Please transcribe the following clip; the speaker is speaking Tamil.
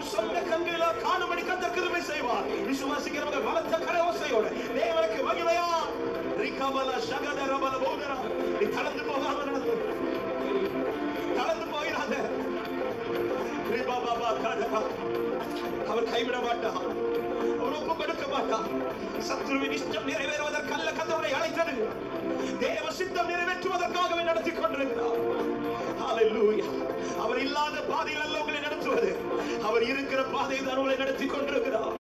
சொந்த கண்களா காணும்படி கத்தர் கிருபை செய்வார் விசுவாசிக்கிறவங்க பலத்த கரவசையோட தேவனுக்கு மகிமையா ரிகபல சகதரபல போதரா நீ தளர்ந்து போகாம நடந்து தளர்ந்து போயிடாத ரிபா பாபா காதகா அவர் கைவிட மாட்டார் அவர் ஒப்பு கொடுக்க மாட்டார் சத்ருவின் இஷ்டம் நிறைவேறுவதற்கல்ல கத்தவரை அழைத்தது தேவ சித்தம் நிறைவேற்றுவதற்காகவே நடத்தி கொண்டிருக்கிறார் ஹalleluya அவர் இல்லாத பாதையில் அல்ல உங்களை நடத்துவது அவர் இருக்கிற பாதையில் தான் உங்களை நடத்தி கொண்டிருக்கிறார்